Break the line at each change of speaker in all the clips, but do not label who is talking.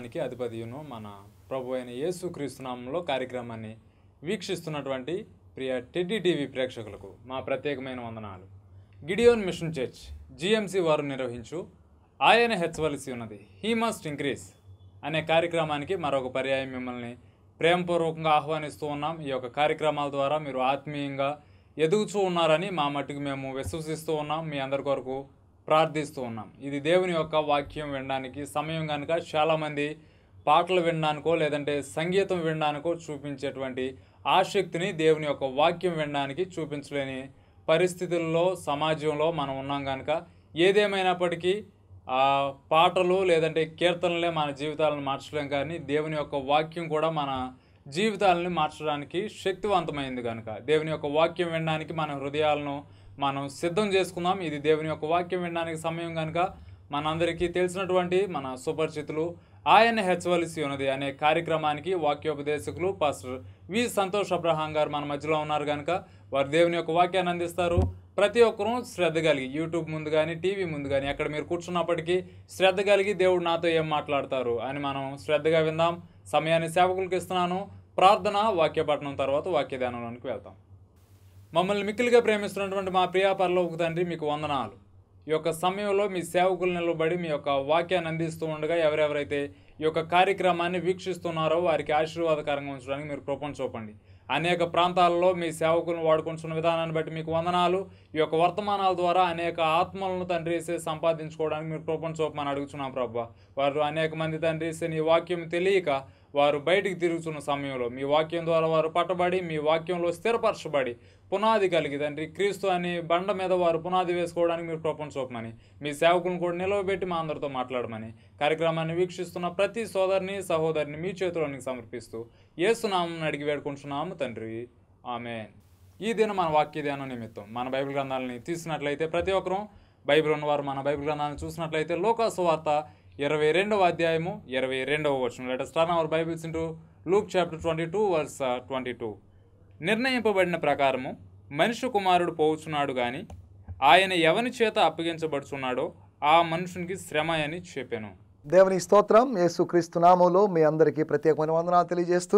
సర్వలోకానికి అధిపతియును మన ప్రభు అయిన యేసు క్రీస్తునామంలో కార్యక్రమాన్ని వీక్షిస్తున్నటువంటి ప్రియ టెడ్డీ టీవీ ప్రేక్షకులకు మా ప్రత్యేకమైన వందనాలు గిడియోన్ మిషన్ చర్చ్ జిఎంసి వారు నిర్వహించు ఆయన హెచ్చవలసి ఉన్నది హీ మస్ట్ ఇంక్రీజ్ అనే కార్యక్రమానికి మరొక పర్యాయం మిమ్మల్ని ప్రేమపూర్వకంగా ఆహ్వానిస్తూ ఉన్నాం ఈ యొక్క కార్యక్రమాల ద్వారా మీరు ఆత్మీయంగా ఎదుగుతూ ఉన్నారని మా మట్టుకు మేము విశ్వసిస్తూ ఉన్నాం మీ అందరి కొరకు ప్రార్థిస్తూ ఉన్నాం ఇది దేవుని యొక్క వాక్యం వినడానికి సమయం కనుక చాలామంది పాటలు వినడానికో లేదంటే సంగీతం వినడానికో చూపించేటువంటి ఆసక్తిని దేవుని యొక్క వాక్యం వినడానికి చూపించలేని పరిస్థితుల్లో సమాజంలో మనం ఉన్నాం కనుక ఏదేమైనప్పటికీ ఆ పాటలు లేదంటే కీర్తనలే మన జీవితాలను మార్చలేం కానీ దేవుని యొక్క వాక్యం కూడా మన జీవితాలని మార్చడానికి శక్తివంతమైంది కనుక దేవుని యొక్క వాక్యం వినడానికి మన హృదయాలను మనం సిద్ధం చేసుకుందాం ఇది దేవుని యొక్క వాక్యం వినడానికి సమయం కనుక మనందరికీ తెలిసినటువంటి మన సుపరిచితులు ఆయన హెచ్చవలసి ఉన్నది అనే కార్యక్రమానికి వాక్యోపదేశకులు పాస్టర్ వి సంతోష్ అబ్రహాం గారు మన మధ్యలో ఉన్నారు కనుక వారు దేవుని యొక్క వాక్యాన్ని అందిస్తారు ప్రతి ఒక్కరూ శ్రద్ధ కలిగి యూట్యూబ్ ముందు కానీ టీవీ ముందు కానీ అక్కడ మీరు కూర్చున్నప్పటికీ శ్రద్ధ కలిగి దేవుడు నాతో ఏం మాట్లాడతారు అని మనం శ్రద్ధగా విందాం సమయాన్ని సేవకులకు ఇస్తున్నాను ప్రార్థన వాక్యపట్నం తర్వాత వాక్య ధ్యానంలోనికి వెళ్తాం మమ్మల్ని మిక్కిలిగా ప్రేమిస్తున్నటువంటి మా ప్రియా పరలోక తండ్రి మీకు వందనాలు ఈ యొక్క సమయంలో మీ సేవకులు నిలబడి మీ యొక్క వాక్యాన్ని అందిస్తూ ఉండగా ఎవరెవరైతే ఈ యొక్క కార్యక్రమాన్ని వీక్షిస్తున్నారో వారికి ఆశీర్వాదకరంగా ఉంచడానికి మీరు కృపణ చూపండి అనేక ప్రాంతాలలో మీ సేవకులను వాడుకుంటున్న విధానాన్ని బట్టి మీకు వందనాలు ఈ యొక్క వర్తమానాల ద్వారా అనేక ఆత్మలను తండ్రి వేసే సంపాదించుకోవడానికి మీరు కృపణ చూపమని అడుగుతున్నాం ప్రభా వారు అనేక మంది తండ్రి వేసే నీ వాక్యం తెలియక వారు బయటికి తిరుగుతున్న సమయంలో మీ వాక్యం ద్వారా వారు పట్టబడి మీ వాక్యంలో స్థిరపరచబడి పునాది కలిగి తండ్రి క్రీస్తు అనే బండ మీద వారు పునాది వేసుకోవడానికి మీరు కృపణ చూపమని మీ సేవకులను కూడా నిలవబెట్టి మా అందరితో మాట్లాడమని కార్యక్రమాన్ని వీక్షిస్తున్న ప్రతి సోదరిని సహోదరిని మీ చేతిలోనికి సమర్పిస్తూ ఏసునామం అడిగి వేడుకుంటున్నాము తండ్రి ఆమెన్ ఈ దిన మన వాక్య ధ్యానం నిమిత్తం మన బైబిల్ గ్రంథాలని తీసినట్లయితే ప్రతి ఒక్కరూ బైబిల్ ఉన్నవారు మన బైబిల్ గ్రంథాలను చూసినట్లయితే లోకాసు వార్త ఇరవై రెండవ అధ్యాయము ఇరవై రెండవ వచనం let start our Bibles into Luke chapter twenty two verse twenty two నిర్ణయింపబడిన ప్రకారము మనుష్య కుమారుడు పోవుచున్నాడు గాని ఆయన ఎవని చేత అప్పగించబడుచున్నాడో ఆ మనుషునికి శ్రమ అని చెప్పాను
దేవుని స్తోత్రం యేసుక్రీస్తు నామంలో మీ అందరికీ ప్రత్యేకమైన వందనాలు తెలియజేస్తూ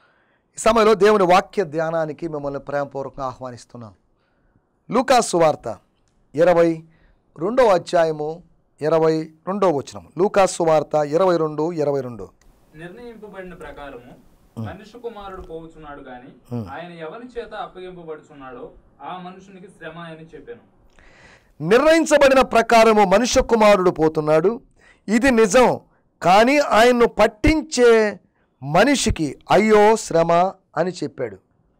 ఈ సమయంలో దేవుని వాక్య ధ్యానానికి మిమ్మల్ని ప్రేమపూర్వకంగా ఆహ్వానిస్తున్నాం లూకాసు వార్త ఇరవై రెండవ అధ్యాయము ఇరవై రెండవ వచనం లూకాసు వార్త ఇరవై రెండు ఇరవై రెండు
నిర్ణయింపబడిన ప్రకారము మనుష్య కుమారుడు పోవుచున్నాడు గాని ఆయన ఎవని చేత అప్పగింపబడుచున్నాడో ఆ మనుషునికి శ్రమ అని చెప్పాను
నిర్ణయించబడిన ప్రకారము మనుష్య కుమారుడు పోతున్నాడు ఇది నిజం కానీ ఆయన్ను పట్టించే మనిషికి అయ్యో శ్రమ అని చెప్పాడు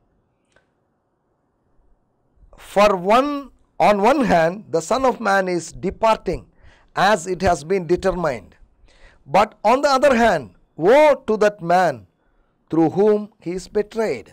for one on one hand the son of man is departing as it has been determined but on the other hand woe to that man through whom he's betrayed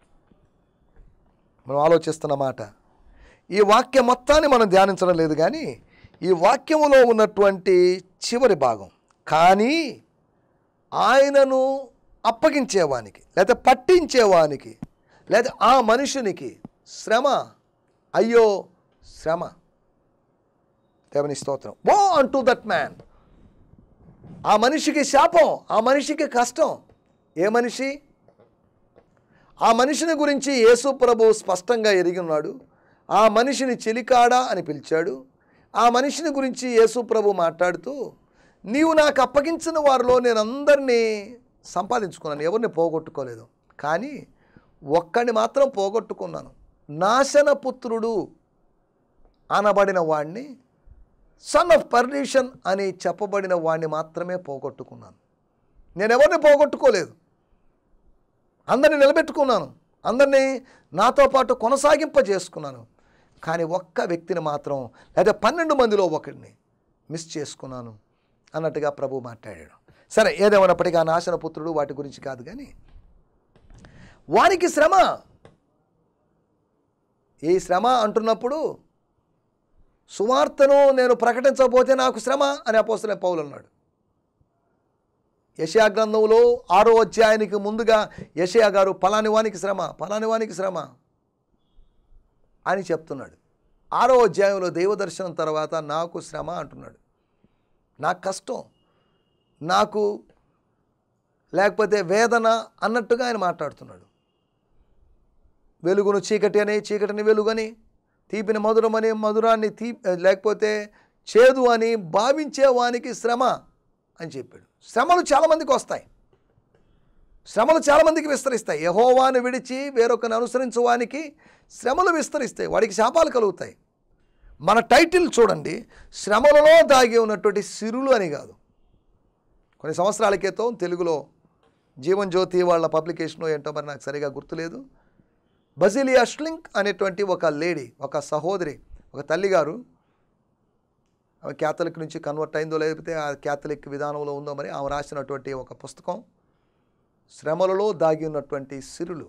మనం ఆలోచిస్తున్న మాట ఈ వాక్యం మొత్తాన్ని మనం ధ్యానించడం లేదు కానీ ఈ వాక్యములో ఉన్నటువంటి చివరి భాగం కానీ ఆయనను అప్పగించేవానికి లేదా పట్టించేవానికి లేదా ఆ మనుషునికి శ్రమ అయ్యో శ్రమ దేవుని స్తోత్రం ఓ అంటూ దట్ మ్యాన్ ఆ మనిషికి శాపం ఆ మనిషికి కష్టం ఏ మనిషి ఆ మనిషిని గురించి యేసు ప్రభు స్పష్టంగా ఎరిగి ఉన్నాడు ఆ మనిషిని చెలికాడా అని పిలిచాడు ఆ మనిషిని గురించి యేసు ప్రభు మాట్లాడుతూ నీవు నాకు అప్పగించిన వారిలో నేను అందరినీ సంపాదించుకున్నాను ఎవరిని పోగొట్టుకోలేదు కానీ ఒక్కడిని మాత్రం పోగొట్టుకున్నాను నాశనపుత్రుడు అనబడిన వాణ్ణి సన్ ఆఫ్ పర్డిషన్ అని చెప్పబడిన వాణ్ణి మాత్రమే పోగొట్టుకున్నాను నేను ఎవరిని పోగొట్టుకోలేదు అందరిని నిలబెట్టుకున్నాను అందరినీ నాతో పాటు కొనసాగింపజేసుకున్నాను కానీ ఒక్క వ్యక్తిని మాత్రం లేదా పన్నెండు మందిలో ఒకరిని మిస్ చేసుకున్నాను అన్నట్టుగా ప్రభు మాట్లాడాడు సరే ఏదేమైనప్పటికీ ఆ నాశన పుత్రుడు వాటి గురించి కాదు కానీ వానికి శ్రమ ఈ శ్రమ అంటున్నప్పుడు సువార్తను నేను ప్రకటించకపోతే నాకు శ్రమ అని అపోసలే పౌలు అన్నాడు యషయా గ్రంథంలో ఆరో అధ్యాయానికి ముందుగా యషయా గారు పలాని వానికి శ్రమ పలాని వానికి శ్రమ అని చెప్తున్నాడు ఆరో అధ్యాయంలో దైవదర్శనం తర్వాత నాకు శ్రమ అంటున్నాడు నాకు కష్టం నాకు లేకపోతే వేదన అన్నట్టుగా ఆయన మాట్లాడుతున్నాడు వెలుగును చీకటి అని చీకటిని వెలుగని తీపిని మధురమని మధురాన్ని తీ లేకపోతే చేదు అని భావించే వానికి శ్రమ అని చెప్పాడు శ్రమలు చాలామందికి వస్తాయి శ్రమలు చాలామందికి విస్తరిస్తాయి యహోవాను విడిచి వేరొకరిని అనుసరించు వానికి శ్రమలు విస్తరిస్తాయి వాడికి శాపాలు కలుగుతాయి మన టైటిల్ చూడండి శ్రమలలో దాగి ఉన్నటువంటి సిరులు అని కాదు కొన్ని సంవత్సరాల క్రితం తెలుగులో జీవన్ జ్యోతి వాళ్ళ పబ్లికేషన్ ఏంటో మరి నాకు సరిగా గుర్తులేదు బజిలియా స్లింక్ అనేటువంటి ఒక లేడీ ఒక సహోదరి ఒక తల్లిగారు ఆమె క్యాథలిక్ నుంచి కన్వర్ట్ అయిందో లేకపోతే ఆ క్యాథలిక్ విధానంలో ఉందో మరి ఆమె రాసినటువంటి ఒక పుస్తకం శ్రమలలో దాగి ఉన్నటువంటి సిరులు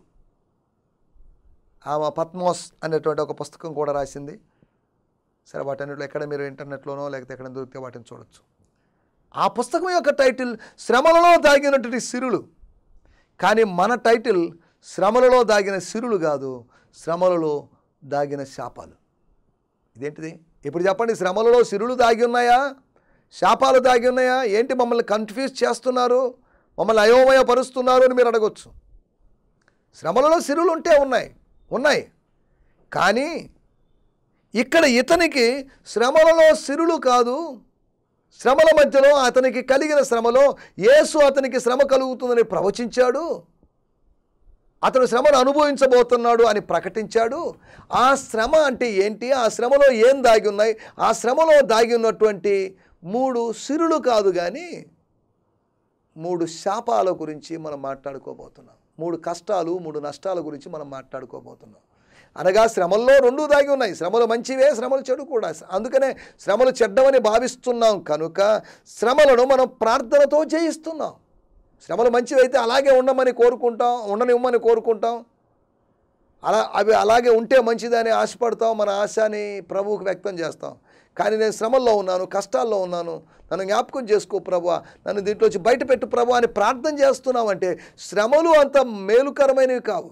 ఆమె పద్మోస్ అనేటువంటి ఒక పుస్తకం కూడా రాసింది సరే వాటన్నిటిలో ఎక్కడ మీరు ఇంటర్నెట్లోనో లేకపోతే ఎక్కడ దొరికితే వాటిని చూడొచ్చు ఆ పుస్తకం యొక్క టైటిల్ శ్రమలలో దాగినటువంటి సిరులు కానీ మన టైటిల్ శ్రమలలో దాగిన సిరులు కాదు శ్రమలలో దాగిన శాపాలు ఇదేంటిది ఇప్పుడు చెప్పండి శ్రమలలో సిరులు దాగి ఉన్నాయా శాపాలు దాగి ఉన్నాయా ఏంటి మమ్మల్ని కన్ఫ్యూజ్ చేస్తున్నారు మమ్మల్ని అయోమయపరుస్తున్నారు అని మీరు అడగొచ్చు శ్రమలలో సిరులు ఉంటే ఉన్నాయి ఉన్నాయి కానీ ఇక్కడ ఇతనికి శ్రమలలో సిరులు కాదు శ్రమల మధ్యలో అతనికి కలిగిన శ్రమలో యేసు అతనికి శ్రమ కలుగుతుందని ప్రవచించాడు అతను శ్రమను అనుభవించబోతున్నాడు అని ప్రకటించాడు ఆ శ్రమ అంటే ఏంటి ఆ శ్రమలో ఏం దాగి ఉన్నాయి ఆ శ్రమలో దాగి ఉన్నటువంటి మూడు సిరులు కాదు కానీ మూడు శాపాల గురించి మనం మాట్లాడుకోబోతున్నాం మూడు కష్టాలు మూడు నష్టాల గురించి మనం మాట్లాడుకోబోతున్నాం అనగా శ్రమల్లో రెండు దాగి ఉన్నాయి శ్రమలు మంచివే శ్రమలు చెడు కూడా అందుకనే శ్రమలు చెడ్డమని భావిస్తున్నాం కనుక శ్రమలను మనం ప్రార్థనతో జయిస్తున్నాం శ్రమలు మంచివైతే అలాగే ఉండమని కోరుకుంటాం ఉండనివ్వమని కోరుకుంటాం అలా అవి అలాగే ఉంటే మంచిదని ఆశపడతాం మన ఆశని ప్రభువుకు వ్యక్తం చేస్తాం కానీ నేను శ్రమల్లో ఉన్నాను కష్టాల్లో ఉన్నాను నన్ను జ్ఞాపకం చేసుకో ప్రభు నన్ను దీంట్లోంచి బయట పెట్టు ప్రభు అని ప్రార్థన చేస్తున్నామంటే శ్రమలు అంత మేలుకరమైనవి కావు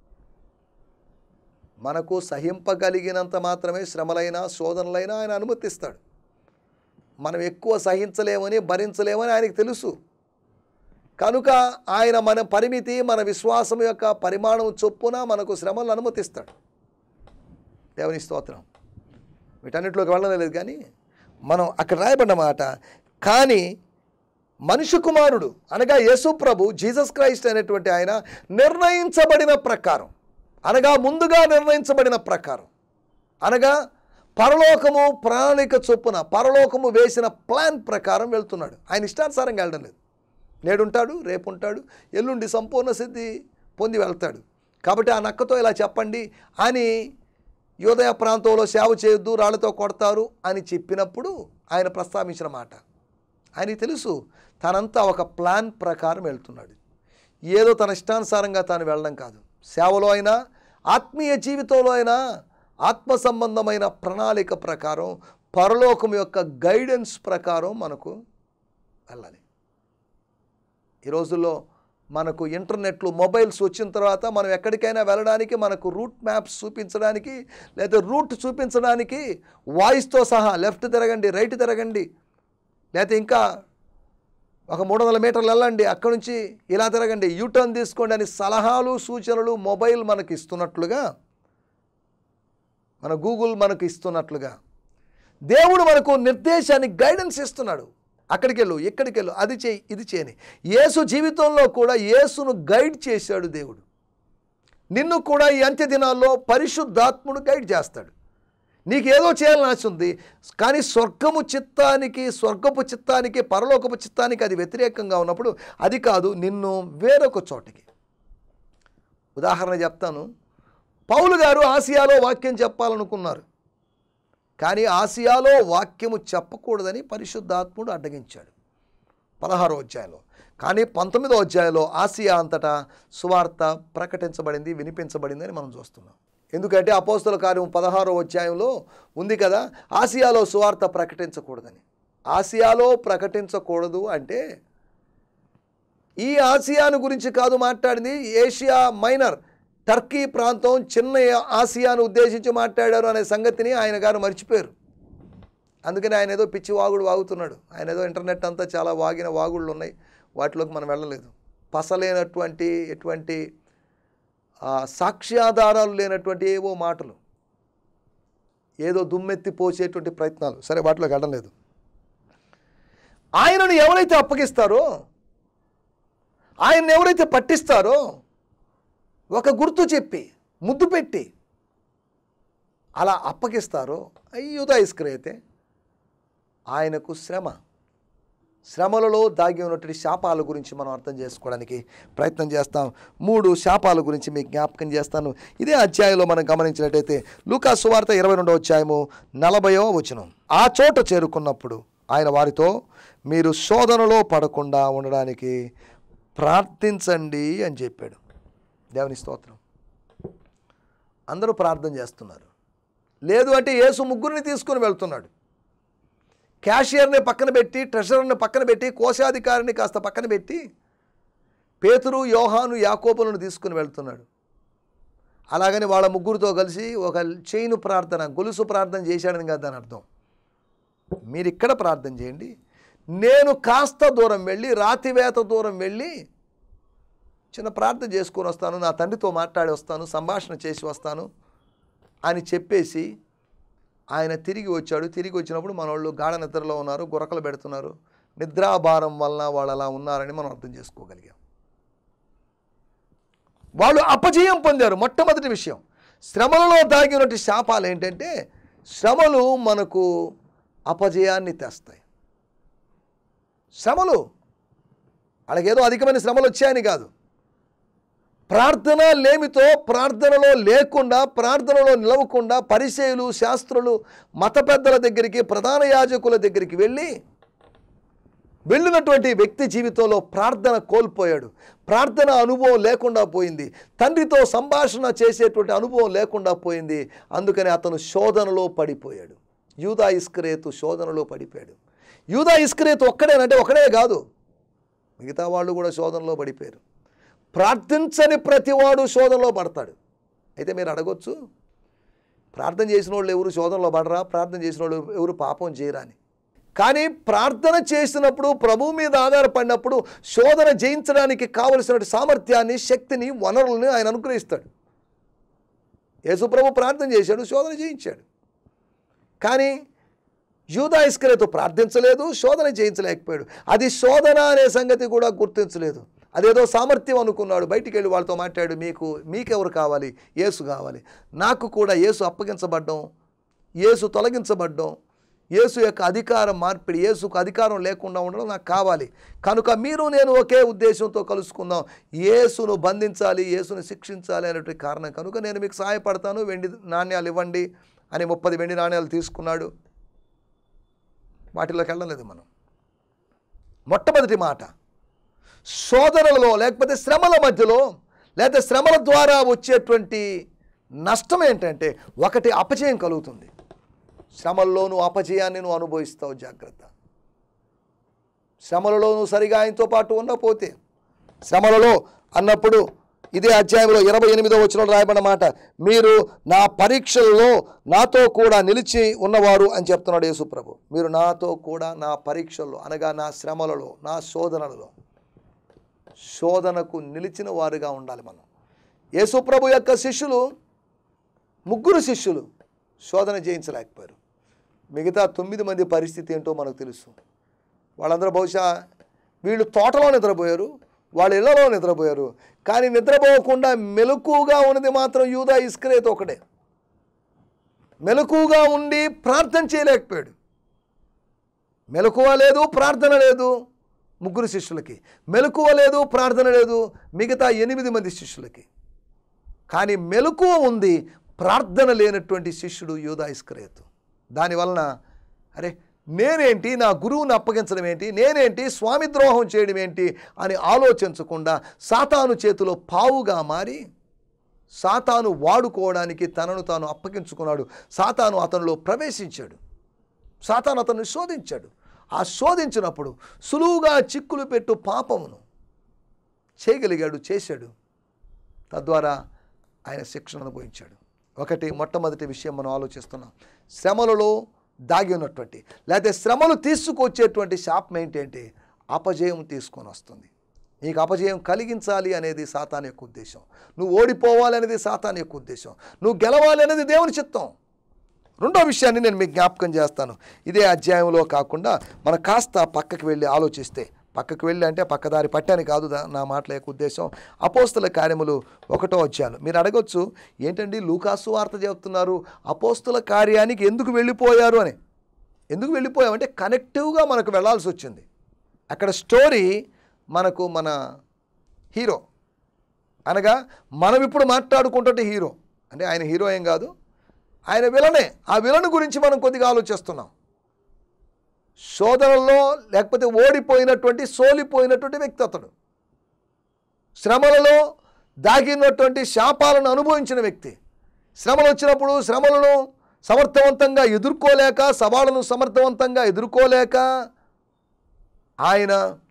మనకు సహింపగలిగినంత మాత్రమే శ్రమలైనా శోధనలైనా ఆయన అనుమతిస్తాడు మనం ఎక్కువ సహించలేమని భరించలేమని ఆయనకు తెలుసు కనుక ఆయన మన పరిమితి మన విశ్వాసం యొక్క పరిమాణం చొప్పున మనకు శ్రమలను అనుమతిస్తాడు దేవుని స్తోత్రం వీటన్నిటిలోకి వెళ్ళలేదు కానీ మనం అక్కడ రాయబడిన మాట కానీ మనుష్య కుమారుడు అనగా యేసు ప్రభు జీసస్ క్రైస్ట్ అనేటువంటి ఆయన నిర్ణయించబడిన ప్రకారం అనగా ముందుగా నిర్ణయించబడిన ప్రకారం అనగా పరలోకము ప్రణాళిక చొప్పున పరలోకము వేసిన ప్లాన్ ప్రకారం వెళ్తున్నాడు ఆయన ఇష్టానుసారంగా వెళ్ళడం లేదు నేడుంటాడు రేపు ఉంటాడు ఎల్లుండి సంపూర్ణ సిద్ధి పొంది వెళ్తాడు కాబట్టి ఆ నక్కతో ఇలా చెప్పండి అని యోదయ ప్రాంతంలో సేవ చేయొద్దు రాళ్ళతో కొడతారు అని చెప్పినప్పుడు ఆయన ప్రస్తావించిన మాట ఆయనకి తెలుసు తనంతా ఒక ప్లాన్ ప్రకారం వెళ్తున్నాడు ఏదో తన ఇష్టానుసారంగా తాను వెళ్ళడం కాదు సేవలో అయినా ఆత్మీయ జీవితంలో అయినా ఆత్మ సంబంధమైన ప్రణాళిక ప్రకారం పరలోకం యొక్క గైడెన్స్ ప్రకారం మనకు వెళ్ళాలి ఈ రోజుల్లో మనకు ఇంటర్నెట్లు మొబైల్స్ వచ్చిన తర్వాత మనం ఎక్కడికైనా వెళ్ళడానికి మనకు రూట్ మ్యాప్స్ చూపించడానికి లేదా రూట్ చూపించడానికి వాయిస్తో సహా లెఫ్ట్ తిరగండి రైట్ తిరగండి లేకపోతే ఇంకా ఒక మూడు వందల మీటర్లు వెళ్ళండి అక్కడి నుంచి ఇలా తిరగండి యూటర్న్ తీసుకోండి అని సలహాలు సూచనలు మొబైల్ మనకి ఇస్తున్నట్లుగా మన గూగుల్ మనకు ఇస్తున్నట్లుగా దేవుడు మనకు నిర్దేశాన్ని గైడెన్స్ ఇస్తున్నాడు అక్కడికి వెళ్ళు ఇక్కడికి వెళ్ళు అది చేయి ఇది చేయని యేసు జీవితంలో కూడా యేసును గైడ్ చేశాడు దేవుడు నిన్ను కూడా ఈ అంత్య దినాల్లో పరిశుద్ధాత్ముడు గైడ్ చేస్తాడు నీకు ఏదో చేయాలని ఆశ ఉంది కానీ స్వర్గము చిత్తానికి స్వర్గపు చిత్తానికి పరలోకపు చిత్తానికి అది వ్యతిరేకంగా ఉన్నప్పుడు అది కాదు నిన్ను వేరొక చోటికి ఉదాహరణ చెప్తాను పౌలు గారు ఆసియాలో వాక్యం చెప్పాలనుకున్నారు కానీ ఆసియాలో వాక్యము చెప్పకూడదని పరిశుద్ధాత్ముడు అడ్డగించాడు పదహారో అధ్యాయంలో కానీ పంతొమ్మిదో అధ్యాయంలో ఆసియా అంతటా సువార్త ప్రకటించబడింది వినిపించబడింది అని మనం చూస్తున్నాం ఎందుకంటే అపోస్తుల కార్యం పదహారో అధ్యాయంలో ఉంది కదా ఆసియాలో సువార్త ప్రకటించకూడదని ఆసియాలో ప్రకటించకూడదు అంటే ఈ ఆసియాను గురించి కాదు మాట్లాడింది ఏషియా మైనర్ టర్కీ ప్రాంతం చిన్న ఆసియాను ఉద్దేశించి మాట్లాడారు అనే సంగతిని ఆయన గారు మర్చిపోయారు అందుకని ఆయన ఏదో పిచ్చి వాగుడు వాగుతున్నాడు ఆయన ఏదో ఇంటర్నెట్ అంతా చాలా వాగిన వాగుళ్ళు ఉన్నాయి వాటిలోకి మనం వెళ్ళలేదు పసలేనటువంటి ఎటువంటి ఆ, సాక్ష్యాధారాలు లేనటువంటి ఏవో మాటలు ఏదో దుమ్మెత్తి పోసేటువంటి ప్రయత్నాలు సరే వాటిలోకి వెళ్ళడం లేదు ఆయనను ఎవరైతే అప్పగిస్తారో ఆయన్ని ఎవరైతే పట్టిస్తారో ఒక గుర్తు చెప్పి ముద్దు పెట్టి అలా అప్పగిస్తారో అయ్యుదా ఇస్క్రైతే ఆయనకు శ్రమ శ్రమలలో దాగి ఉన్నటువంటి శాపాల గురించి మనం అర్థం చేసుకోవడానికి ప్రయత్నం చేస్తాం మూడు శాపాల గురించి మీకు జ్ఞాపకం చేస్తాను ఇదే అధ్యాయంలో మనం గమనించినట్టయితే లూకా సువార్త ఇరవై రెండో అధ్యాయము నలభయో వచనం ఆ చోట చేరుకున్నప్పుడు ఆయన వారితో మీరు శోధనలో పడకుండా ఉండడానికి ప్రార్థించండి అని చెప్పాడు దేవుని స్తోత్రం అందరూ ప్రార్థన చేస్తున్నారు లేదు అంటే యేసు ముగ్గురిని తీసుకుని వెళ్తున్నాడు క్యాషియర్ని పక్కన పెట్టి ట్రెషరర్ని పక్కన పెట్టి కోశాధికారిని కాస్త పక్కన పెట్టి పేతురు యోహాను యాకోబులను తీసుకుని వెళ్తున్నాడు అలాగని వాళ్ళ ముగ్గురితో కలిసి ఒక చైను ప్రార్థన గొలుసు ప్రార్థన చేశాడని కదా దాని అర్థం మీరు ఇక్కడ ప్రార్థన చేయండి నేను కాస్త దూరం వెళ్ళి రాతివేత దూరం వెళ్ళి చిన్న ప్రార్థన చేసుకొని వస్తాను నా తండ్రితో మాట్లాడి వస్తాను సంభాషణ చేసి వస్తాను అని చెప్పేసి ఆయన తిరిగి వచ్చాడు తిరిగి వచ్చినప్పుడు మన వాళ్ళు గాఢ నిద్రలో ఉన్నారు గురకలు పెడుతున్నారు నిద్రాభారం వలన వాళ్ళు అలా ఉన్నారని మనం అర్థం చేసుకోగలిగాం వాళ్ళు అపజయం పొందారు మొట్టమొదటి విషయం శ్రమలలో దాగినటువంటి శాపాలు ఏంటంటే శ్రమలు మనకు అపజయాన్ని తెస్తాయి శ్రమలు వాళ్ళకేదో అధికమైన శ్రమలు వచ్చాయని కాదు ప్రార్థన లేమితో ప్రార్థనలో లేకుండా ప్రార్థనలో నిలవకుండా పరిచయులు శాస్త్రులు మత పెద్దల దగ్గరికి ప్రధాన యాజకుల దగ్గరికి వెళ్ళి వెళ్ళినటువంటి వ్యక్తి జీవితంలో ప్రార్థన కోల్పోయాడు ప్రార్థన అనుభవం లేకుండా పోయింది తండ్రితో సంభాషణ చేసేటువంటి అనుభవం లేకుండా పోయింది అందుకని అతను శోధనలో పడిపోయాడు యూదా ఇస్క్రేతు శోధనలో పడిపోయాడు యూదా ఇస్క్రేతు ఒక్కడేనంటే ఒకడే కాదు మిగతా వాళ్ళు కూడా శోధనలో పడిపోయారు ప్రార్థించని ప్రతివాడు శోధనలో పడతాడు అయితే మీరు అడగొచ్చు ప్రార్థన చేసిన వాళ్ళు ఎవరు శోధనలో పడరా ప్రార్థన చేసిన వాళ్ళు ఎవరు పాపం చేయరా అని కానీ ప్రార్థన చేసినప్పుడు ప్రభు మీద ఆధారపడినప్పుడు శోధన జయించడానికి కావలసిన సామర్థ్యాన్ని శక్తిని వనరుల్ని ఆయన అనుగ్రహిస్తాడు యేసుప్రభు ప్రార్థన చేశాడు శోధన జయించాడు కానీ యూదా ఇస్కరేతో ప్రార్థించలేదు శోధన జయించలేకపోయాడు అది శోధన అనే సంగతి కూడా గుర్తించలేదు అదేదో సామర్థ్యం అనుకున్నాడు బయటికి వెళ్ళి వాళ్ళతో మాట్లాడు మీకు మీకెవరు కావాలి యేసు కావాలి నాకు కూడా యేసు అప్పగించబడ్డం యేసు తొలగించబడ్డం యేసు యొక్క అధికారం మార్పిడి యేసుకు అధికారం లేకుండా ఉండడం నాకు కావాలి కనుక మీరు నేను ఒకే ఉద్దేశంతో కలుసుకుందాం యేసును బంధించాలి యేసును శిక్షించాలి అనేటువంటి కారణం కనుక నేను మీకు సహాయపడతాను వెండి నాణ్యాలు ఇవ్వండి అని ముప్పది వెండి నాణ్యాలు తీసుకున్నాడు వాటిలోకి వెళ్ళలేదు మనం మొట్టమొదటి మాట శోధనలలో లేకపోతే శ్రమల మధ్యలో లేకపోతే శ్రమల ద్వారా వచ్చేటువంటి నష్టం ఏంటంటే ఒకటి అపజయం కలుగుతుంది శ్రమల్లో నువ్వు అపజయాన్ని నువ్వు అనుభవిస్తావు జాగ్రత్త శ్రమలలో నువ్వు సరిగా ఆయనతో పాటు ఉండపోతే శ్రమలలో అన్నప్పుడు ఇదే అధ్యాయంలో ఇరవై ఎనిమిదో వచ్చిన రాయబడిన మాట మీరు నా పరీక్షలలో నాతో కూడా నిలిచి ఉన్నవారు అని చెప్తున్నాడు యేసుప్రభు మీరు నాతో కూడా నా పరీక్షల్లో అనగా నా శ్రమలలో నా శోధనలలో శోధనకు నిలిచిన వారుగా ఉండాలి మనం యేసుప్రభు యొక్క శిష్యులు ముగ్గురు శిష్యులు శోధన జయించలేకపోయారు మిగతా తొమ్మిది మంది పరిస్థితి ఏంటో మనకు తెలుసు వాళ్ళందరూ బహుశా వీళ్ళు తోటలో నిద్రపోయారు వాళ్ళ ఇళ్లలో నిద్రపోయారు కానీ నిద్రపోకుండా మెలకుగా ఉన్నది మాత్రం యూదా ఇస్క్రేత్ ఒకడే మెలకుగా ఉండి ప్రార్థన చేయలేకపోయాడు మెలకువ లేదు ప్రార్థన లేదు ముగ్గురు శిష్యులకి మెలకువ లేదు ప్రార్థన లేదు మిగతా ఎనిమిది మంది శిష్యులకి కానీ మెలకువ ఉంది ప్రార్థన లేనటువంటి శిష్యుడు యూదా ఇస్కరేతు దానివలన అరే నేనేంటి నా గురువుని అప్పగించడం ఏంటి నేనేంటి స్వామి ద్రోహం చేయడం ఏంటి అని ఆలోచించకుండా సాతాను చేతిలో పావుగా మారి సాతాను వాడుకోవడానికి తనను తాను అప్పగించుకున్నాడు సాతాను అతనిలో ప్రవేశించాడు సాతాను అతన్ని శోధించాడు ఆ శోధించినప్పుడు సులువుగా చిక్కులు పెట్టు పాపమును చేయగలిగాడు చేశాడు తద్వారా ఆయన శిక్షణ అనుభవించాడు ఒకటి మొట్టమొదటి విషయం మనం ఆలోచిస్తున్నాం శ్రమలలో దాగి ఉన్నటువంటి లేకపోతే శ్రమలు తీసుకొచ్చేటువంటి శాపం ఏంటంటే అపజయం తీసుకొని వస్తుంది నీకు అపజయం కలిగించాలి అనేది సాతాన్ యొక్క ఉద్దేశం నువ్వు ఓడిపోవాలి అనేది సాతాన్ యొక్క ఉద్దేశం నువ్వు గెలవాలి అనేది దేవుని చిత్తం రెండో విషయాన్ని నేను మీకు జ్ఞాపకం చేస్తాను ఇదే అధ్యాయంలో కాకుండా మనం కాస్త పక్కకి వెళ్ళి ఆలోచిస్తే పక్కకి వెళ్ళి అంటే పక్కదారి పట్టాని కాదు దా- నా మాటల యొక్క ఉద్దేశం అపోస్తుల కార్యములు ఒకటో అధ్యాయం మీరు అడగొచ్చు ఏంటండి లూకాసు వార్త చెప్తున్నారు అపోస్తుల కార్యానికి ఎందుకు వెళ్ళిపోయారు అని ఎందుకు వెళ్ళిపోయామంటే కనెక్టివ్గా మనకు వెళ్ళాల్సి వచ్చింది అక్కడ స్టోరీ మనకు మన హీరో అనగా మనం ఇప్పుడు మాట్లాడుకుంటుంటే హీరో అంటే ఆయన హీరో ఏం కాదు ఆయన విలనే ఆ విలను గురించి మనం కొద్దిగా ఆలోచిస్తున్నాం శోధనలో లేకపోతే ఓడిపోయినటువంటి సోలిపోయినటువంటి వ్యక్తి అతడు శ్రమలలో దాగినటువంటి శాపాలను అనుభవించిన వ్యక్తి శ్రమలు వచ్చినప్పుడు శ్రమలను సమర్థవంతంగా ఎదుర్కోలేక సవాళ్ళను సమర్థవంతంగా ఎదుర్కోలేక ఆయన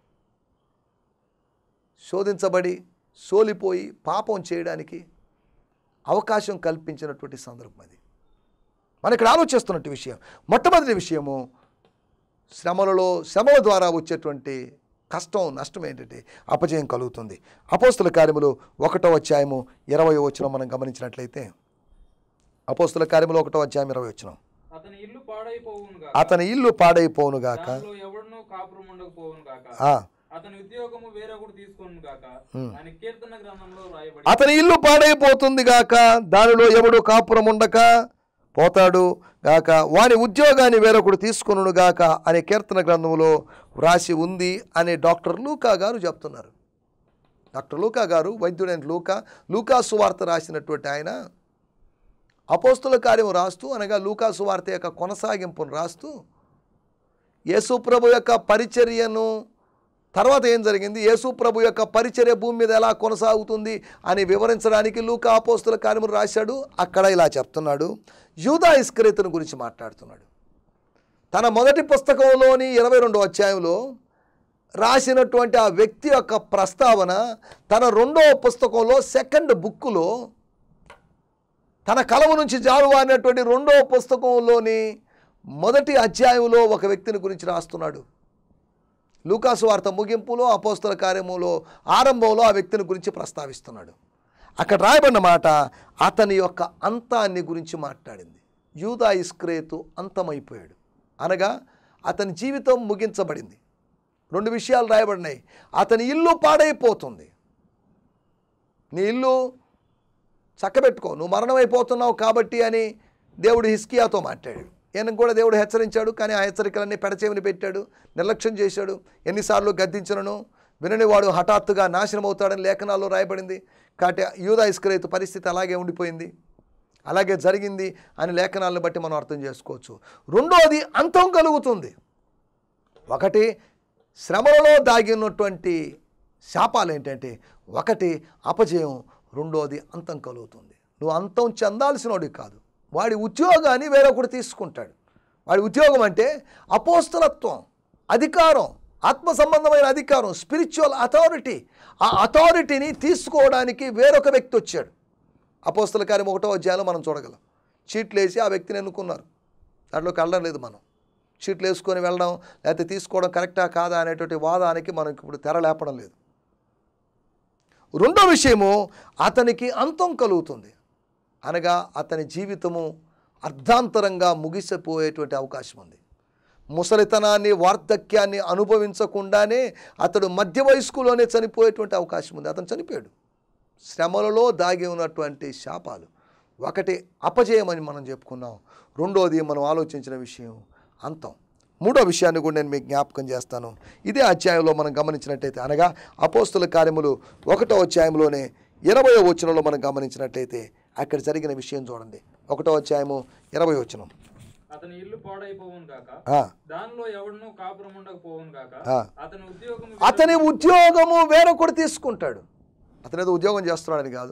శోధించబడి సోలిపోయి పాపం చేయడానికి అవకాశం కల్పించినటువంటి సందర్భం అది మనం ఇక్కడ ఆలోచిస్తున్నట్టు విషయం మొట్టమొదటి విషయము శ్రమలలో శ్రమల ద్వారా వచ్చేటువంటి కష్టం నష్టం ఏంటంటే అపజయం కలుగుతుంది అపోస్తుల కార్యములు ఒకటో అధ్యాయము ఇరవై వచ్చిన మనం గమనించినట్లయితే అపోస్తుల కార్యములు ఒకటో అధ్యాయం ఇరవై వచ్చిన
అతని ఇల్లు పాడైపోవును గాక
అతని ఇల్లు పాడైపోనుగాక
దానిలో ఎవడునూ కాపురం ఉండకపోవును గాక
ఆ,
అతని ఉద్యోగము వేరొకడు తీసుకోను గాక అని కీర్తన గ్రంథంలో రాయబడి
అతని ఇల్లు పాడైపోతుంది గాక దానిలో ఎవడు కాపురం ఉండక పోతాడు గాక వాని ఉద్యోగాన్ని వేరొకడు తీసుకొనును గాక అనే కీర్తన గ్రంథంలో వ్రాసి ఉంది అని డాక్టర్ లూకా గారు చెప్తున్నారు డాక్టర్ లూకా గారు వైద్యుడైన లూకా లూకా సువార్త రాసినటువంటి ఆయన అపోస్తుల కార్యం రాస్తూ అనగా లూకా సువార్త యొక్క కొనసాగింపును రాస్తూ యేసుప్రభు యొక్క పరిచర్యను తర్వాత ఏం జరిగింది యేసుప్రభు యొక్క పరిచర్య భూమి మీద ఎలా కొనసాగుతుంది అని వివరించడానికి లూకా అపోస్తుల కార్యములు రాశాడు అక్కడ ఇలా చెప్తున్నాడు యూదా ఇస్కరేతుని గురించి మాట్లాడుతున్నాడు తన మొదటి పుస్తకంలోని ఇరవై రెండో అధ్యాయంలో రాసినటువంటి ఆ వ్యక్తి యొక్క ప్రస్తావన తన రెండవ పుస్తకంలో సెకండ్ బుక్కులో తన కలము నుంచి జారువారినటువంటి రెండవ పుస్తకంలోని మొదటి అధ్యాయంలో ఒక వ్యక్తిని గురించి రాస్తున్నాడు లూకాసు వార్త ముగింపులో అపోస్తల కార్యములో ఆరంభంలో ఆ వ్యక్తిని గురించి ప్రస్తావిస్తున్నాడు అక్కడ రాయబడిన మాట అతని యొక్క అంతాన్ని గురించి మాట్లాడింది యూదా ఇస్క్రేతు అంతమైపోయాడు అనగా అతని జీవితం ముగించబడింది రెండు విషయాలు రాయబడినాయి అతని ఇల్లు పాడైపోతుంది నీ ఇల్లు చక్కబెట్టుకో నువ్వు మరణమైపోతున్నావు కాబట్టి అని దేవుడు హిస్కియాతో మాట్లాడాడు ఈయనకు కూడా దేవుడు హెచ్చరించాడు కానీ ఆ హెచ్చరికలన్నీ పెడచేవిని పెట్టాడు నిర్లక్ష్యం చేశాడు ఎన్నిసార్లు గద్దించను వినని వాడు హఠాత్తుగా నాశనం అవుతాడని లేఖనాల్లో రాయబడింది కాబట్టి యూదా ఇస్కరేతు పరిస్థితి అలాగే ఉండిపోయింది అలాగే జరిగింది అని లేఖనాలను బట్టి మనం అర్థం చేసుకోవచ్చు రెండోది అంతం కలుగుతుంది ఒకటి శ్రమలలో దాగి ఉన్నటువంటి శాపాలు ఏంటంటే ఒకటి అపజయం రెండోది అంతం కలుగుతుంది నువ్వు అంతం చెందాల్సినోడి కాదు వాడి ఉద్యోగాన్ని వేరొకడు తీసుకుంటాడు వాడి ఉద్యోగం అంటే అపోస్తలత్వం అధికారం ఆత్మ సంబంధమైన అధికారం స్పిరిచువల్ అథారిటీ ఆ అథారిటీని తీసుకోవడానికి వేరొక వ్యక్తి వచ్చాడు అపోస్తల కార్యం ఒకటో అధ్యాయంలో మనం చూడగలం చీట్లు వేసి ఆ వ్యక్తిని ఎన్నుకున్నారు దాంట్లోకి వెళ్ళడం లేదు మనం చీట్లు వేసుకొని వెళ్ళడం లేకపోతే తీసుకోవడం కరెక్టా కాదా అనేటువంటి వాదానికి మనకి ఇప్పుడు తెర లేపడం లేదు రెండో విషయము అతనికి అంతం కలుగుతుంది అనగా అతని జీవితము అర్ధాంతరంగా ముగిసిపోయేటువంటి అవకాశం ఉంది ముసలితనాన్ని వార్ధక్యాన్ని అనుభవించకుండానే అతడు మధ్య వయస్కులోనే చనిపోయేటువంటి అవకాశం ఉంది అతను చనిపోయాడు శ్రమలలో దాగి ఉన్నటువంటి శాపాలు ఒకటి అపజయమని మనం చెప్పుకున్నాం రెండోది మనం ఆలోచించిన విషయం అంతం మూడో విషయాన్ని కూడా నేను మీకు జ్ఞాపకం చేస్తాను ఇదే అధ్యాయంలో మనం గమనించినట్టయితే అనగా అపోస్తుల కార్యములు ఒకటో అధ్యాయంలోనే ఇరవయో వచనంలో మనం గమనించినట్టయితే అక్కడ జరిగిన విషయం చూడండి ఒకటో అధ్యాయము ఇరవై వచనం
అతని ఇల్లు పాడైపోవును గాక
ఆ,
దానిలో ఎవడునూ కాపురం ఉండకపోవును గాక
ఆ.
అతని ఉద్యోగం
అతని ఉద్యోగము వేరొకడు తీసుకుంటాడు అతను ఏదో ఉద్యోగం చేస్తున్నాడని కాదు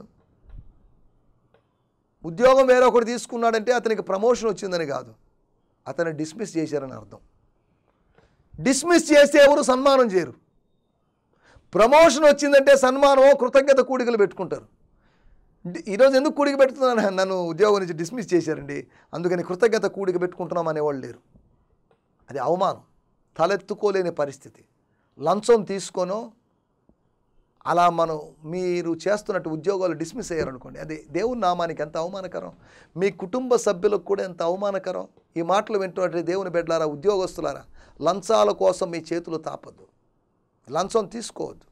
ఉద్యోగం వేరొకడు తీసుకున్నాడంటే అతనికి ప్రమోషన్ వచ్చిందని కాదు అతన్ని డిస్మిస్ చేశారని అర్థం డిస్మిస్ చేస్తే ఎవరు సన్మానం చేయరు ప్రమోషన్ వచ్చిందంటే సన్మానమో కృతజ్ఞత కూడికలు పెట్టుకుంటారు డి- ఈరోజు ఎందుకు కూడిక పెడుతున్నాను నన్ను ఉద్యోగం నుంచి డిస్మిస్ చేశారండి అందుకని కృతజ్ఞత కూడిక పెట్టుకుంటున్నాం అనేవాళ్ళు లేరు అది అవమానం తలెత్తుకోలేని పరిస్థితి లంచం తీసుకోనో అలా మనం మీరు చేస్తున్నట్టు ఉద్యోగాలు డిస్మిస్ అయ్యారనుకోండి అది దేవుని నామానికి ఎంత అవమానకరం మీ కుటుంబ సభ్యులకు కూడా ఎంత అవమానకరం ఈ మాటలు వింటున్నట్టు దేవుని బిడ్డలారా ఉద్యోగస్తులారా లంచాల కోసం మీ చేతులు తాపద్దు లంచం తీసుకోవద్దు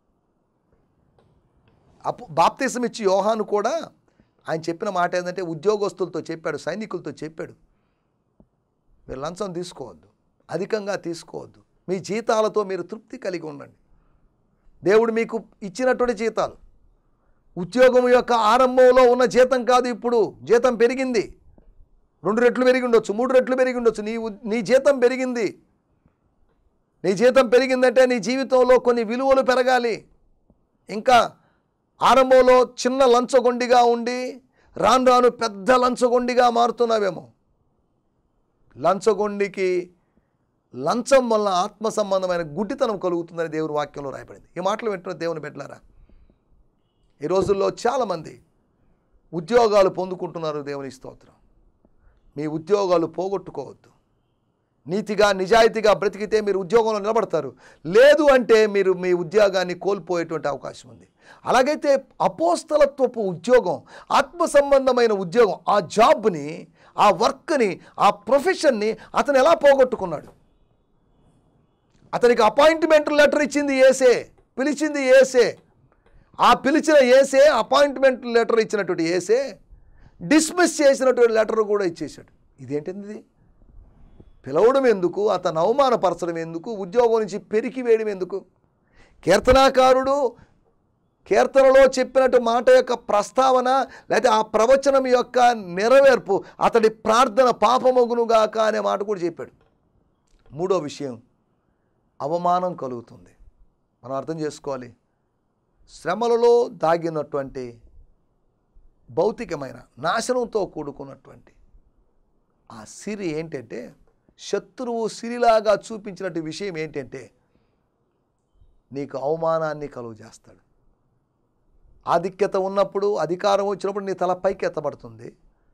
అప్పు బాప్తీసం ఇచ్చి యోహాను కూడా ఆయన చెప్పిన మాట ఏంటంటే ఉద్యోగస్తులతో చెప్పాడు సైనికులతో చెప్పాడు మీరు లంచం తీసుకోవద్దు అధికంగా తీసుకోవద్దు మీ జీతాలతో మీరు తృప్తి కలిగి ఉండండి దేవుడు మీకు ఇచ్చినటువంటి జీతాలు ఉద్యోగం యొక్క ఆరంభంలో ఉన్న జీతం కాదు ఇప్పుడు జీతం పెరిగింది రెండు రెట్లు పెరిగి ఉండొచ్చు మూడు రెట్లు పెరిగి ఉండొచ్చు నీ ఉ- నీ జీతం పెరిగింది నీ జీతం పెరిగిందంటే నీ జీవితంలో కొన్ని విలువలు పెరగాలి ఇంకా ఆరంభంలో చిన్న లంచగొండిగా ఉండి రాను రాను పెద్ద లంచగొండిగా మారుతున్నావేమో లంచగొండికి లంచం వల్ల ఆత్మ సంబంధమైన గుడ్డితనం కలుగుతుందని దేవుని వాక్యంలో రాయబడింది ఈ మాటలు వింటున్న దేవుని బిడ్డలారా ఈ రోజుల్లో చాలామంది ఉద్యోగాలు పొందుకుంటున్నారు దేవుని స్తోత్రం మీ ఉద్యోగాలు పోగొట్టుకోవద్దు నీతిగా నిజాయితీగా బ్రతికితే మీరు ఉద్యోగంలో నిలబడతారు లేదు అంటే మీరు మీ ఉద్యోగాన్ని కోల్పోయేటువంటి అవకాశం ఉంది అలాగైతే అపోస్తలత్వపు ఉద్యోగం ఆత్మ సంబంధమైన ఉద్యోగం ఆ జాబ్ని ఆ వర్క్ని ఆ ప్రొఫెషన్ని అతను ఎలా పోగొట్టుకున్నాడు అతనికి అపాయింట్మెంట్ లెటర్ ఇచ్చింది ఏసే పిలిచింది ఏసే ఆ పిలిచిన ఏసే అపాయింట్మెంట్ లెటర్ ఇచ్చినటువంటి ఏసే డిస్మిస్ చేసినటువంటి లెటర్ కూడా ఇచ్చేశాడు ఇదేంటిది ఇది పిలవడం ఎందుకు అతను అవమానపరచడం ఎందుకు ఉద్యోగం నుంచి పెరికి వేయడం ఎందుకు కీర్తనాకారుడు కీర్తనలో చెప్పినట్టు మాట యొక్క ప్రస్తావన లేదా ఆ ప్రవచనం యొక్క నెరవేర్పు అతడి ప్రార్థన పాపమగునుగాక అనే మాట కూడా చెప్పాడు మూడో విషయం అవమానం కలుగుతుంది మనం అర్థం చేసుకోవాలి శ్రమలలో దాగినటువంటి భౌతికమైన నాశనంతో కూడుకున్నటువంటి ఆ సిరి ఏంటంటే శత్రువు సిరిలాగా చూపించినట్టు విషయం ఏంటంటే నీకు అవమానాన్ని కలుగు చేస్తాడు ఆధిక్యత ఉన్నప్పుడు అధికారం వచ్చినప్పుడు నీ తల పైకి ఎత్తబడుతుంది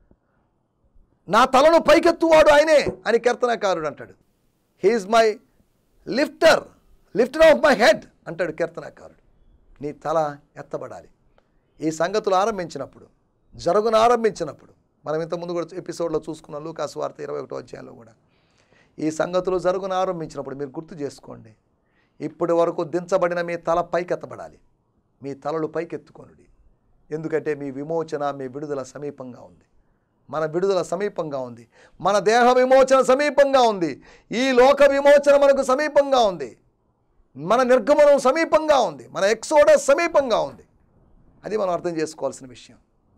నా తలను పైకెత్తువాడు ఆయనే అని కీర్తనకారుడు అంటాడు he is my lifter lifter of my head అంటాడు కీర్తనకారుడు నీ తల ఎత్తబడాలి ఈ సంగతులు ఆరంభించినప్పుడు జరుగును ఆరంభించినప్పుడు మనం ఇంతకుముందు కూడా ఎపిసోడ్లో చూసుకున్న లూకాసు వార్త ఇరవై ఒకటో అధ్యాయంలో కూడా ఈ సంగతులు జరుగును ఆరంభించినప్పుడు మీరు గుర్తు చేసుకోండి ఇప్పటి వరకు దించబడిన మీ తల పైకెత్తబడాలి మీ తలలు పైకెత్తుకొనుడి ఎందుకంటే మీ విమోచన మీ విడుదల సమీపంగా ఉంది మన విడుదల సమీపంగా ఉంది మన దేహ విమోచన సమీపంగా ఉంది ఈ లోక విమోచన మనకు సమీపంగా ఉంది మన నిర్గమనం సమీపంగా ఉంది మన ఎక్సోడస్ సమీపంగా ఉంది అది మనం అర్థం చేసుకోవాల్సిన విషయం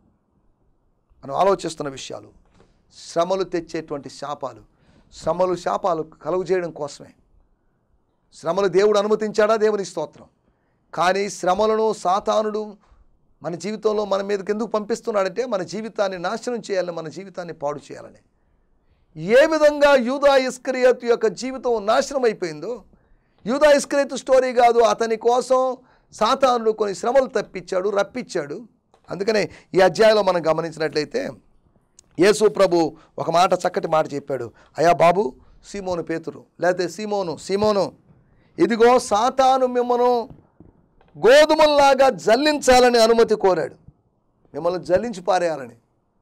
మనం ఆలోచిస్తున్న విషయాలు శ్రమలు తెచ్చేటువంటి శాపాలు శ్రమలు శాపాలు కలుగు చేయడం కోసమే శ్రమలు దేవుడు అనుమతించాడా దేవుని స్తోత్రం కానీ శ్రమలను సాతానుడు మన జీవితంలో మన మీదకి ఎందుకు పంపిస్తున్నాడంటే మన జీవితాన్ని నాశనం చేయాలని మన జీవితాన్ని పాడు చేయాలని ఏ విధంగా యూదా ఇస్కరియత్ యొక్క జీవితం నాశనం అయిపోయిందో యూదా ఇస్కరియత్ స్టోరీ కాదు అతని కోసం సాతానుడు కొన్ని శ్రమలు తప్పించాడు రప్పించాడు అందుకనే ఈ అధ్యాయంలో మనం గమనించినట్లయితే యేసు ప్రభు ఒక మాట చక్కటి మాట చెప్పాడు అయ్యా బాబు సీమోను పేతురు లేకపోతే సీమోను సీమోను ఇదిగో సాతాను మిమ్మను గోధుమల్లాగా జల్లించాలని అనుమతి కోరాడు మిమ్మల్ని జల్లించి పారేయాలని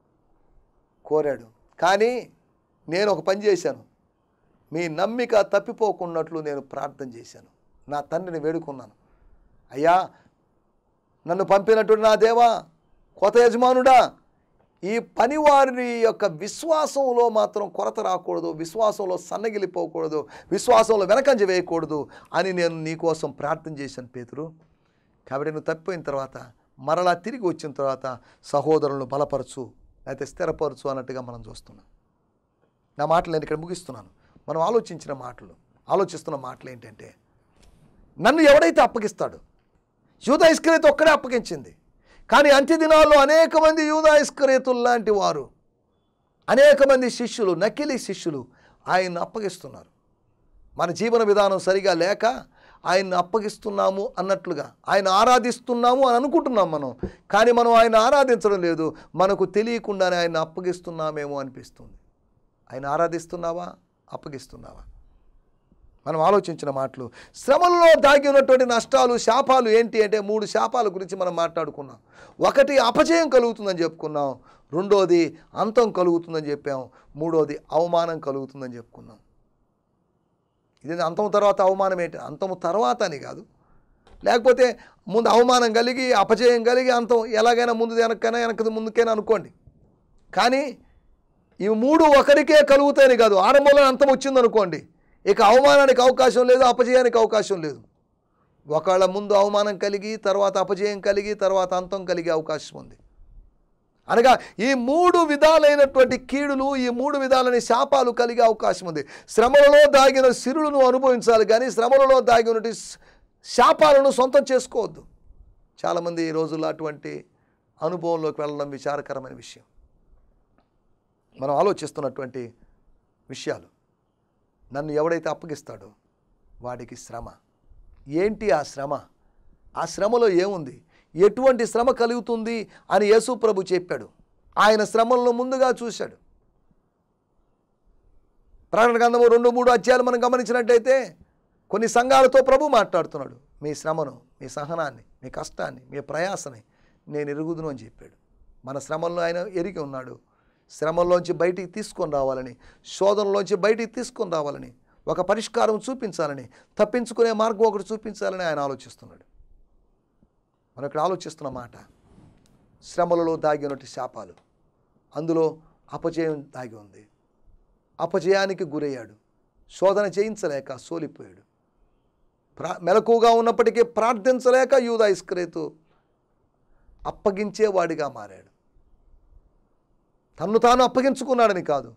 కోరాడు కానీ నేను ఒక పని చేశాను మీ నమ్మిక తప్పిపోకున్నట్లు నేను ప్రార్థన చేశాను నా తండ్రిని వేడుకున్నాను అయ్యా నన్ను పంపినటువంటి నా దేవా కొత్త యజమానుడా ఈ పనివారి యొక్క విశ్వాసంలో మాత్రం కొరత రాకూడదు విశ్వాసంలో సన్నగిలిపోకూడదు విశ్వాసంలో వెనకంజ వేయకూడదు అని నేను నీకోసం ప్రార్థన చేశాను పేతురు కాబట్టి నువ్వు తప్పిపోయిన తర్వాత మరలా తిరిగి వచ్చిన తర్వాత సహోదరులను బలపరచు లేకపోతే స్థిరపరచు అన్నట్టుగా మనం చూస్తున్నాం నా మాటలు నేను ఇక్కడ ముగిస్తున్నాను మనం ఆలోచించిన మాటలు ఆలోచిస్తున్న మాటలు ఏంటంటే నన్ను ఎవడైతే అప్పగిస్తాడు యూదా ఇస్కరేతు ఒక్కడే అప్పగించింది కానీ అంత్య దినాల్లో అనేక మంది యూదా ఇస్కరేతులు లాంటి వారు అనేక మంది శిష్యులు నకిలీ శిష్యులు ఆయన్ని అప్పగిస్తున్నారు మన జీవన విధానం సరిగా లేక ఆయన్ని అప్పగిస్తున్నాము అన్నట్లుగా ఆయన ఆరాధిస్తున్నాము అని అనుకుంటున్నాం మనం కానీ మనం ఆయన ఆరాధించడం లేదు మనకు తెలియకుండానే ఆయన అప్పగిస్తున్నామేమో అనిపిస్తుంది ఆయన ఆరాధిస్తున్నావా అప్పగిస్తున్నావా మనం ఆలోచించిన మాటలు శ్రమల్లో దాగి ఉన్నటువంటి నష్టాలు శాపాలు ఏంటి అంటే మూడు శాపాల గురించి మనం మాట్లాడుకున్నాం ఒకటి అపజయం కలుగుతుందని చెప్పుకున్నాం రెండోది అంతం కలుగుతుందని చెప్పాం మూడోది అవమానం కలుగుతుందని చెప్పుకున్నాం ఇది అంతం తర్వాత అవమానం ఏంటి అంతం తర్వాత అని కాదు లేకపోతే ముందు అవమానం కలిగి అపజయం కలిగి అంతం ఎలాగైనా ముందు వెనక్కైనా వెనక ముందుకైనా అనుకోండి కానీ ఈ మూడు ఒకరికే కలుగుతాయని కాదు ఆరంభంలో అంతం వచ్చిందనుకోండి ఇక అవమానానికి అవకాశం లేదు అపజయానికి అవకాశం లేదు ఒకళ్ళ ముందు అవమానం కలిగి తర్వాత అపజయం కలిగి తర్వాత అంతం కలిగే అవకాశం ఉంది అనగా ఈ మూడు విధాలైనటువంటి కీడులు ఈ మూడు విధాలైన శాపాలు కలిగే అవకాశం ఉంది శ్రమలలో దాగిన సిరులను అనుభవించాలి కానీ శ్రమలలో దాగినటువంటి శాపాలను సొంతం చేసుకోవద్దు చాలామంది ఈ రోజుల్లో అటువంటి అనుభవంలోకి వెళ్ళడం విచారకరమైన విషయం మనం ఆలోచిస్తున్నటువంటి విషయాలు నన్ను ఎవడైతే అప్పగిస్తాడో వాడికి శ్రమ ఏంటి ఆ శ్రమ ఆ శ్రమలో ఏముంది ఎటువంటి శ్రమ కలుగుతుంది అని యేసు ప్రభు చెప్పాడు ఆయన శ్రమలను ముందుగా చూశాడు ప్రకటన గ్రంథము రెండు మూడు అధ్యాయాలు మనం గమనించినట్టయితే కొన్ని సంఘాలతో ప్రభు మాట్లాడుతున్నాడు మీ శ్రమను మీ సహనాన్ని మీ కష్టాన్ని మీ ప్రయాసని నేను ఎరుగుదును అని చెప్పాడు మన శ్రమల్లో ఆయన ఎరిగి ఉన్నాడు శ్రమల్లోంచి బయటికి తీసుకొని రావాలని శోధనలోంచి బయటికి తీసుకొని రావాలని ఒక పరిష్కారం చూపించాలని తప్పించుకునే మార్గం ఒకటి చూపించాలని ఆయన ఆలోచిస్తున్నాడు మనం ఇక్కడ ఆలోచిస్తున్న మాట శ్రమలలో దాగి ఉన్నట్టు శాపాలు అందులో అపజయం దాగి ఉంది అపజయానికి గురయ్యాడు శోధన చేయించలేక సోలిపోయాడు ప్రా మెలకుగా ఉన్నప్పటికీ ప్రార్థించలేక యూదా ఇస్క్రేతు అప్పగించేవాడిగా మారాడు తన్ను తాను అప్పగించుకున్నాడని కాదు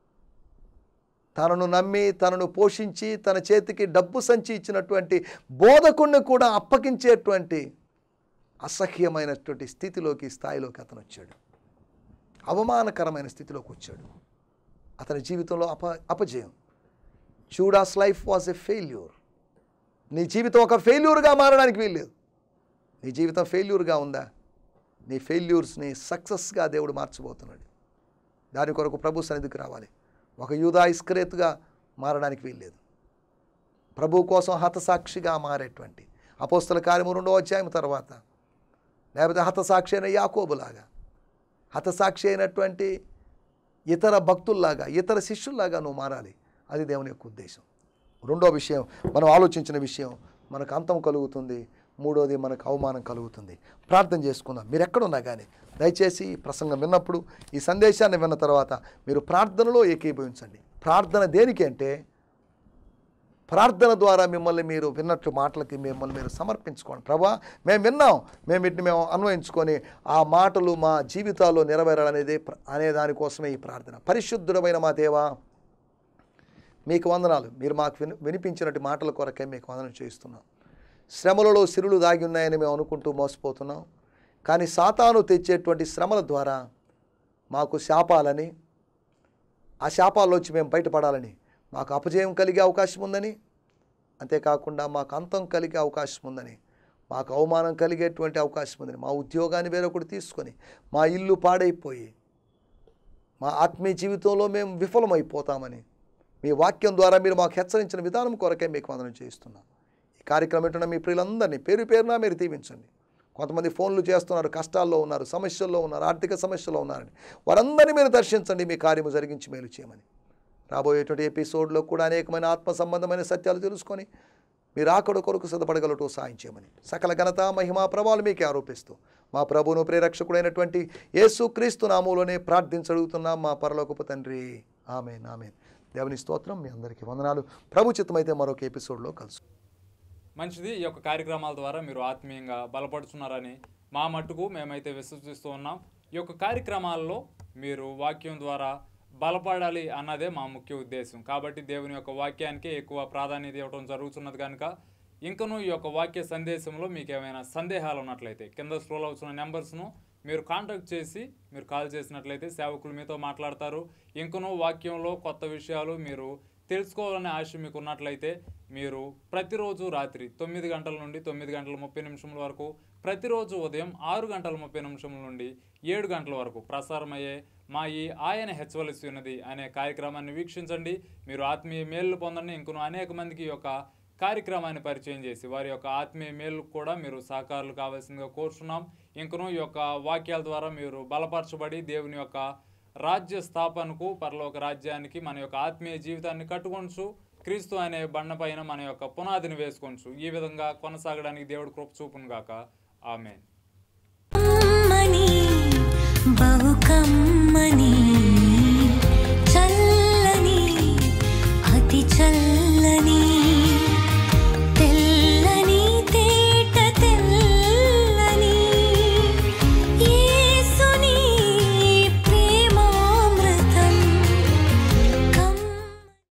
తనను నమ్మి తనను పోషించి తన చేతికి డబ్బు సంచి ఇచ్చినటువంటి బోధకుణ్ణి కూడా అప్పగించేటువంటి అసహ్యమైనటువంటి స్థితిలోకి స్థాయిలోకి అతను వచ్చాడు అవమానకరమైన స్థితిలోకి వచ్చాడు అతని జీవితంలో అప అపజయం చూడాస్ లైఫ్ వాజ్ ఎ ఫెయిల్యూర్ నీ జీవితం ఒక ఫెయిల్యూర్గా మారడానికి వీల్లేదు నీ జీవితం ఫెయిల్యూర్గా ఉందా నీ ఫెయిల్యూర్స్ని సక్సెస్గా దేవుడు మార్చబోతున్నాడు దాని కొరకు ప్రభు సన్నిధికి రావాలి ఒక యూదా ఇస్క్రేతుగా మారడానికి వీల్లేదు ప్రభు కోసం హతసాక్షిగా మారేటువంటి అపోస్తల కార్యము రెండో అధ్యాయం తర్వాత లేకపోతే హతసాక్షి అయిన యాకోబులాగా హతసాక్షి అయినటువంటి ఇతర భక్తుల్లాగా ఇతర శిష్యుల్లాగా నువ్వు మారాలి అది దేవుని యొక్క ఉద్దేశం రెండో విషయం మనం ఆలోచించిన విషయం మనకు అంతం కలుగుతుంది మూడోది మనకు అవమానం కలుగుతుంది ప్రార్థన చేసుకుందాం మీరు ఎక్కడున్నా కానీ దయచేసి ఈ ప్రసంగం విన్నప్పుడు ఈ సందేశాన్ని విన్న తర్వాత మీరు ప్రార్థనలో ఏకీభవించండి ప్రార్థన దేనికి అంటే ప్రార్థన ద్వారా మిమ్మల్ని మీరు విన్నట్లు మాటలకి మిమ్మల్ని మీరు సమర్పించుకోండి ప్రభా మేము విన్నాం మేము వీటిని మేము అన్వయించుకొని ఆ మాటలు మా జీవితాల్లో నెరవేరాలనేదే ప్ర- అనే దానికోసమే ఈ ప్రార్థన పరిశుద్ధుడమైన మా దేవా మీకు వందనాలు మీరు మాకు విని వినిపించినట్టు మాటల కొరకే మీకు వందనం చేయిస్తున్నాం శ్రమలలో సిరులు దాగి ఉన్నాయని మేము అనుకుంటూ మోసపోతున్నాం కానీ సాతాను తెచ్చేటువంటి శ్రమల ద్వారా మాకు శాపాలని ఆ శాపాల్లోంచి మేము బయటపడాలని మాకు అపజయం కలిగే అవకాశం ఉందని అంతేకాకుండా మాకు అంతం కలిగే అవకాశం ఉందని మాకు అవమానం కలిగేటువంటి అవకాశం ఉందని మా ఉద్యోగాన్ని వేరొకటి తీసుకొని మా ఇల్లు పాడైపోయి మా ఆత్మీయ జీవితంలో మేము విఫలమైపోతామని మీ వాక్యం ద్వారా మీరు మాకు హెచ్చరించిన విధానం కొరకే మీకు వందనం చేయిస్తున్నాం ఈ కార్యక్రమం ఏంటంటే మీ ప్రియులందరినీ పేరు పేరున మీరు దీవించండి కొంతమంది ఫోన్లు చేస్తున్నారు కష్టాల్లో ఉన్నారు సమస్యల్లో ఉన్నారు ఆర్థిక సమస్యల్లో ఉన్నారని వారందరినీ మీరు దర్శించండి మీ కార్యము జరిగించి మేలు చేయమని రాబోయేటువంటి ఎపిసోడ్లో కూడా అనేకమైన ఆత్మ సంబంధమైన సత్యాలు తెలుసుకొని మీరు ఆకడ కొరకు సిద్ధపడగలటూ సాయం చేయమని సకల ఘనత మహిమా ప్రభావాలు మీకే ఆరోపిస్తూ మా ప్రభువును ప్రేరక్షకుడైనటువంటి యేసు క్రీస్తు నామంలోనే ప్రార్థించడుగుతున్నాం మా పరలోకపు తండ్రి ఆమె ఆమె దేవుని స్తోత్రం మీ అందరికీ వందనాలు ప్రభు చిత్తమైతే మరొక ఎపిసోడ్లో కలుసు
మంచిది ఈ యొక్క కార్యక్రమాల ద్వారా మీరు ఆత్మీయంగా బలపడుతున్నారని మా మట్టుకు మేమైతే విశ్వసిస్తూ ఉన్నాం ఈ యొక్క కార్యక్రమాల్లో మీరు వాక్యం ద్వారా బలపడాలి అన్నదే మా ముఖ్య ఉద్దేశం కాబట్టి దేవుని యొక్క వాక్యానికి ఎక్కువ ప్రాధాన్యత ఇవ్వడం జరుగుతున్నది కనుక ఇంకనూ ఈ యొక్క వాక్య సందేశంలో మీకు ఏమైనా సందేహాలు ఉన్నట్లయితే కింద స్క్రోల్ అవుతున్న నెంబర్స్ను మీరు కాంటాక్ట్ చేసి మీరు కాల్ చేసినట్లయితే సేవకులు మీతో మాట్లాడతారు ఇంకనూ వాక్యంలో కొత్త విషయాలు మీరు తెలుసుకోవాలనే ఆశ మీకు ఉన్నట్లయితే మీరు ప్రతిరోజు రాత్రి తొమ్మిది గంటల నుండి తొమ్మిది గంటల ముప్పై నిమిషముల వరకు ప్రతిరోజు ఉదయం ఆరు గంటల ముప్పై నిమిషముల నుండి ఏడు గంటల వరకు ప్రసారమయ్యే మా ఈ ఆయన హెచ్చవలసి ఉన్నది అనే కార్యక్రమాన్ని వీక్షించండి మీరు ఆత్మీయ మేలు పొందండి ఇంకొను అనేక మందికి ఈ యొక్క కార్యక్రమాన్ని పరిచయం చేసి వారి యొక్క ఆత్మీయ మేలు కూడా మీరు సహకారులు కావాల్సిందిగా కోరుచున్నాం ఇంకను ఈ యొక్క వాక్యాల ద్వారా మీరు బలపరచబడి దేవుని యొక్క రాజ్య స్థాపనకు పరలోక రాజ్యానికి మన యొక్క ఆత్మీయ జీవితాన్ని కట్టుకొనచ్చు క్రీస్తు అనే బండ పైన మన యొక్క పునాదిని వేసుకోవచ్చు ఈ విధంగా కొనసాగడానికి దేవుడు కృప చూపును గాక ఆమెన్
కమ్మని బహు కమ్మని